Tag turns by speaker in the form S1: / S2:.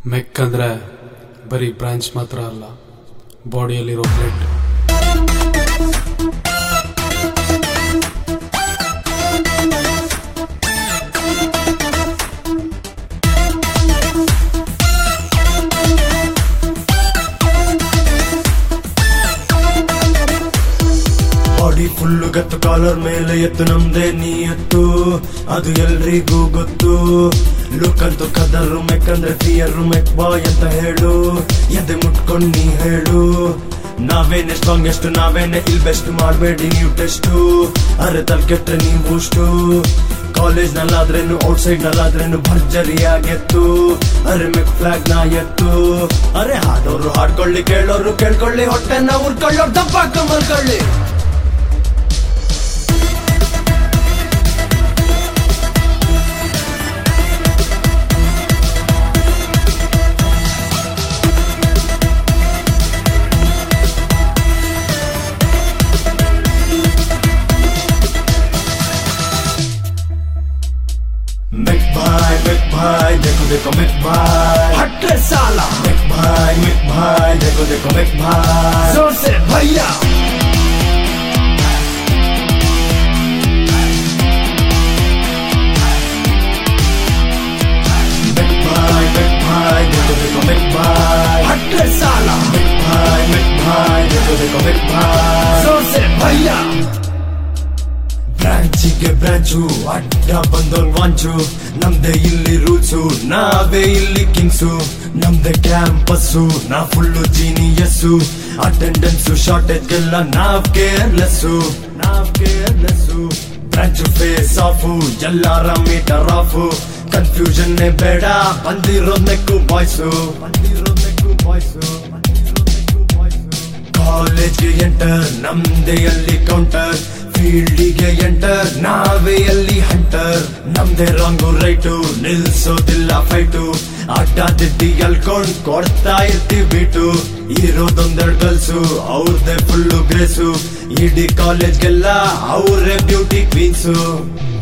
S1: ಮೆಕ್ ಅಂದ್ರೆ ಬರೀ ಬ್ರಾಂಚ್ ಮಾತ್ರ ಅಲ್ಲ ಬಾಡಿಯಲ್ಲಿರೋ ಬ್ಲಡ್
S2: ಬಾಡಿ ಫುಲ್ಲು ಗತ್ತು ಕಾಲರ್ ಮೇಲೆ ಎತ್ತು ನಮ್ದೇ ನೀ ಎತ್ತು ಅದು ಎಲ್ರಿಗೂ ಗೊತ್ತು ಲುಕ್ ಅಂತೂ ಕದರು ಮೆಕ್ ಅಂದ್ರೆ ಫಿಯರ್ ಮೆಕ್ ಬಾಯ್ ಅಂತ ಹೇಳು ಎದೆ ಮುಟ್ಕೊಂಡ್ ನೀ ಹೇಳು ನಾವೇನೆ ಸ್ಟ್ರಾಂಗೆಸ್ಟ್ ನಾವೇನೆ ಇಲ್ ಬೆಸ್ಟ್ ಮಾಡಬೇಡಿ ನೀವು ಟೆಸ್ಟು ಅರೆ ತಲ್ ಕೆಟ್ರೆ ನೀವು ಅಷ್ಟು ಕಾಲೇಜ್ ನಲ್ಲಾದ್ರೇನು ಔಟ್ ಸೈಡ್ ನಲ್ಲಾದ್ರೇನು ಭರ್ಜರಿಯಾಗೆತ್ತು ಅರೆ ಮೆಕ್ ಫ್ಲಾಗ್ ನ ಎತ್ತು ಅರೆ ಹಾಡೋರು ಹಾಡ್ಕೊಳ್ಳಿ ಕೇಳೋರು ಕೇಳ್ಕೊಳ್ಳಿ ಹೊಟ್ಟೆನ ಉರ್ಕೊಳ್ಳೋರು ದಪ್ಪಾಕ ಮಲ್ಕೊಳ್ಳಿ मेक भाई मेक भाई देखो देखो मेक भाई
S3: हटे साला
S2: मेक भाई मेक भाई देखो देखो मेक भाई
S3: जोर से भैया
S2: मेक भाई मेक भाई देखो देखो मेक भाई
S3: हटे साला
S2: मेक भाई मेक भाई देखो देखो मेक भाई
S3: जोर से भैया
S2: ಬ್ರಾಂಚಿಗೆ ಬ್ರಾಂಚು ಅಡ್ಡ ಬಂದೋರ್ ವಾಂಚು ನಮ್ದೇ ಇಲ್ಲಿ ರೂಲ್ಸು ನಾವೇ ಇಲ್ಲಿ ಕಿಂಗ್ಸು ನಮ್ದೇ ಕ್ಯಾಂಪಸ್ಸು ನಾ ಫುಲ್ಲು ಜೀನಿಯಸ್ಸು ಅಟೆಂಡೆನ್ಸು ಶಾರ್ಟೇಜ್ಗೆಲ್ಲ ನಾವ್ ಕೇರ್ಲೆಸ್ಸು ನಾವ್ ಕೇರ್ಲೆಸ್ಸು ಬ್ರಾಂಚು ಫೇಸ್ ಆಫು ಎಲ್ಲಾರ ಮೀಟರ್ ಆಫು ಕನ್ಫ್ಯೂಷನ್ ಬೇಡ ಬಂದಿರೋದ್ ನೆಕ್ಕು ಬಾಯ್ಸು ಬಂದಿರೋದ್ ನೆಕ್ಕು ಬಾಯ್ಸು ಕಾಲೇಜ್ಗೆ ಎಂಟರ್ ನಮ್ದೇ ಅಲ್ಲಿ ಕೌಂಟರ್ ಫೀಲ್ಡಿಗೆ ಎಂಟರ್ ನಾವೇ ಅಲ್ಲಿ ಹಂಟರ್ ನಮ್ದೇ ರಾಂಗು ರೈಟು ನಿಲ್ಸೋದಿಲ್ಲ ಫೈಟು ಅಡ್ಡ ದಿದ್ದಿ ಎಲ್ಕೊಂಡ್ ಕೊಡ್ತಾ ಇರ್ತೀವಿ ಬಿಟು ಇರೋದೊಂದೆರಡು ಗಲ್ಸು ಅವ್ರದೇ ಫುಲ್ಲು ಗ್ರೇಸು ಇಡೀ ಕಾಲೇಜ್ಗೆಲ್ಲ ಅವರೇ ಬ್ಯೂಟಿ ಕ್ವೀನ್ಸು